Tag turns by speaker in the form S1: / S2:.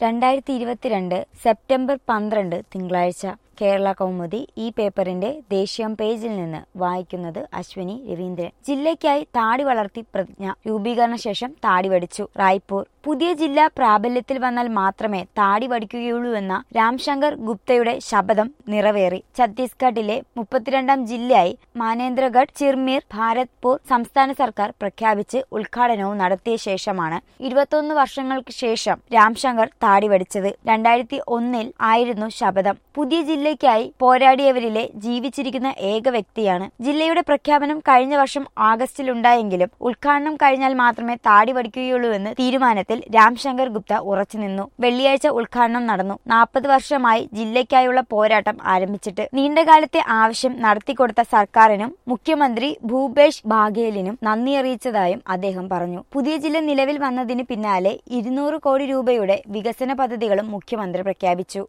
S1: രണ്ടായിരത്തി ഇരുപത്തിരണ്ട് സെപ്റ്റംബർ പന്ത്രണ്ട് തിങ്കളാഴ്ച കേരള കൗമുദി ഈ പേപ്പറിന്റെ ദേശീയം പേജിൽ നിന്ന് വായിക്കുന്നത് അശ്വിനി രവീന്ദ്രൻ ജില്ലയ്ക്കായി താടി വളർത്തി പ്രതിജ്ഞ രൂപീകരണ ശേഷം താടി വടിച്ചു റായ്പൂർ പുതിയ ജില്ല പ്രാബല്യത്തിൽ വന്നാൽ മാത്രമേ താടി വടിക്കുകയുള്ളൂ എന്ന രാംശങ്കർ ഗുപ്തയുടെ ശപഥം നിറവേറി ഛത്തീസ്ഗഡിലെ മുപ്പത്തിരണ്ടാം ജില്ലയായി മാനേന്ദ്രഗഡ് ചിർമീർ ഭാരത്പൂർ സംസ്ഥാന സർക്കാർ പ്രഖ്യാപിച്ച് ഉദ്ഘാടനവും നടത്തിയ ശേഷമാണ് ഇരുപത്തൊന്ന് വർഷങ്ങൾക്ക് ശേഷം രാംശങ്കർ താടി വടിച്ചത് രണ്ടായിരത്തി ഒന്നിൽ ആയിരുന്നു ശപഥം പുതിയ ജില്ലയ്ക്കായി പോരാടിയവരിലെ ജീവിച്ചിരിക്കുന്ന ഏക വ്യക്തിയാണ് ജില്ലയുടെ പ്രഖ്യാപനം കഴിഞ്ഞ വർഷം ആഗസ്റ്റിലുണ്ടായെങ്കിലും ഉദ്ഘാടനം കഴിഞ്ഞാൽ മാത്രമേ താടി വടിക്കുകയുള്ളൂ എന്ന് തീരുമാനത്തിൽ രാംശങ്കർ ഗുപ്ത ഉറച്ചുനിന്നു വെള്ളിയാഴ്ച ഉദ്ഘാടനം നടന്നു നാൽപ്പത് വർഷമായി ജില്ലയ്ക്കായുള്ള പോരാട്ടം ആരംഭിച്ചിട്ട് നീണ്ടകാലത്തെ ആവശ്യം നടത്തിക്കൊടുത്ത സർക്കാരിനും മുഖ്യമന്ത്രി ഭൂപേഷ് ബാഘേലിനും നന്ദി അറിയിച്ചതായും അദ്ദേഹം പറഞ്ഞു പുതിയ ജില്ല നിലവിൽ വന്നതിന് പിന്നാലെ ഇരുന്നൂറ് കോടി രൂപയുടെ വികസന പദ്ധതികളും മുഖ്യമന്ത്രി പ്രഖ്യാപിച്ചു